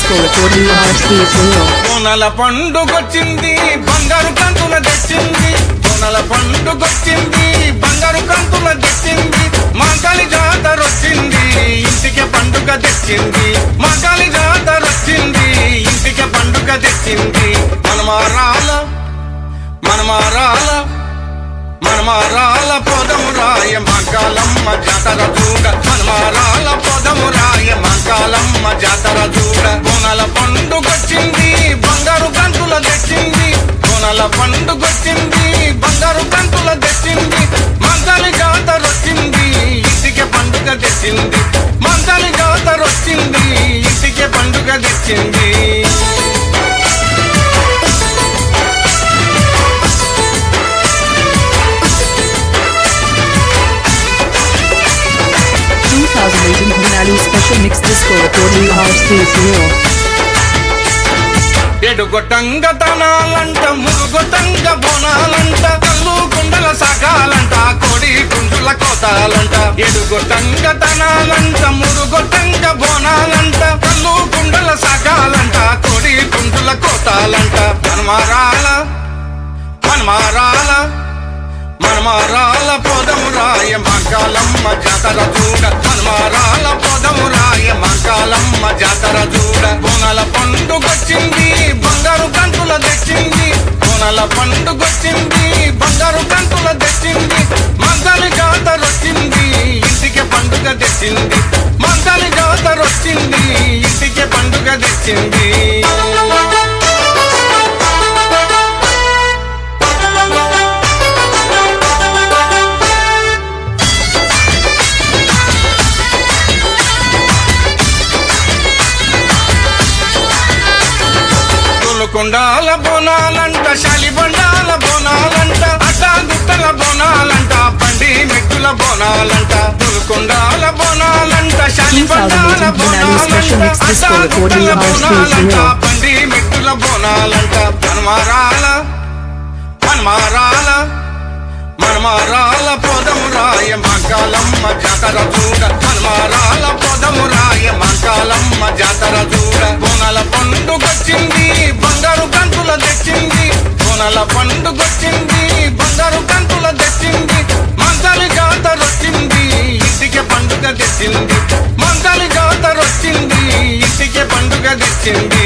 disco recording RC Sunil. కోనల పండుగొచ్చింది బంగారు కంతుల తెచ్చింది కోనల పండుగొచ్చింది బంగారు కంతుల తెచ్చింది మాగాలి జాతర వచ్చింది ఇంటికి పండుగ తెచ్చింది మాగాలి జాతర వచ్చింది ఇంటికి పండుగ తెచ్చింది మనమారాల మనమారాల మనమారాల పొదము రాయ మంకాలమ్మ జాతర చూడ మనమారాల పొదము రాయ మంకాలమ్మ జాతర చూడ కోనల పండుగొచ్చింది బంగారు గంతుల తెచ్చింది కోనల పండుగొచ్చింది బంగారు గంతుల తెచ్చింది మంగళి జాతర వచ్చింది ఇంటికి పండుగ తెచ్చింది మంగళి జాతర వచ్చింది ఇంటికి పండుగ తెచ్చింది 2018 Hinali special mix disco recording RC Sunil. ఎడుగొట్టంగ తనాలంట మురుగొట్టంగ బోనాలంట కల్లు కుండల సగాలంట కోడి కుండుల కోతాలంట ఎడుగొట్టంగ తనాలంట మురుగొట్టంగ బోనాలంట కల్లు కుండల సగాలంట కోడి కుండుల కోతాలంట మనమారాల మనమారాల మనమారాల పొదము రాయ మంకాలమ్మ జాతర చూడ మనమారాల పొదము రాయ మంకాలమ్మ జాతర చూడ బోనాల పండుగొచ్చింది బంగారు కంతుల తెచ్చింది బోనాల పండుగొచ్చింది బంగారు కంతుల తెచ్చింది మంగళి జాతర వచ్చింది ఇంటికి పండుగ తెచ్చింది మంగళి జాతర వచ్చింది ఇంటికి పండుగ తెచ్చింది తొలుకొండాల బోనాలంట శాలిబండాల బోనాలంట అడ్డాగుట్టల బోనాలంట బండి మెట్టుల బోనాలంట తొలుకొండాల బోనాలంట శాలిబండాల 2018 బోనాలంట special mix disco recording అడ్డాగుట్టల of RC బోనాలంట Sunil. బండి మెట్టుల బోనాలంట మనమారాల మనమారాల మనమారాల పొదము రాయ మంకాలమ్మ జాతర చూడ మనమారాల పొదము రాయ మంకాలమ్మ జాతర చూడ కోనల పండుగొచ్చింది బంగారు కంతుల తెచ్చింది కోనల పండుగొచ్చింది బంగారు కంతుల తెచ్చింది మంగళి జాతర వచ్చింది ఇంటికి పండుగ తెచ్చింది మంగళి జాతర వచ్చింది ఇంటికి పండుగ తెచ్చింది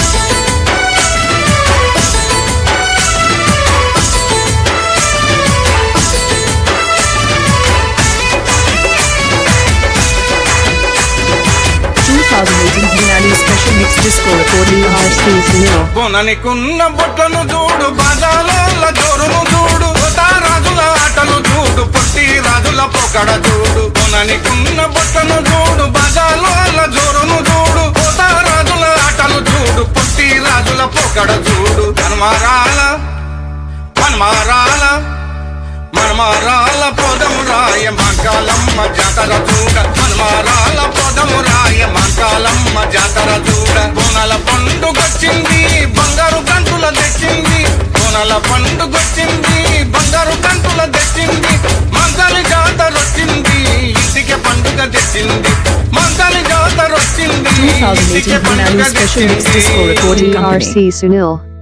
eighteen Hinali special mix disco recording RC Sunil. బొననికున్న బొట్లను చూడు బజాల జోరును చూడు రాజుల ఆటలు చూడు పొట్టి రాజుల పొకడ చూడు బొననికున్న బొట్లను చూడు బజాల జోరును చూడు రాజుల ఆటలు చూడు పొట్టి రాజుల పొకడ చూడు హనుమారాల హనుమారాల మనమారాల పొదము రాయ మంకాలమ్మ జాతర చూడ మనమారాల పొదము రాయ మంకాలమ్మ జాతర చూడ కోనల పండుగొచ్చింది బంగారు గంతుల తెచ్చింది కోనల పండుగొచ్చింది బంగారు గంతుల తెచ్చింది మంగళి జాతర వచ్చింది ఇంటికి పండుగ తెచ్చింది మంగళి జాతర వచ్చింది 2018 ఇంటికి పండుగ Hinali special mix disco తెచ్చింది recording RC Sunil.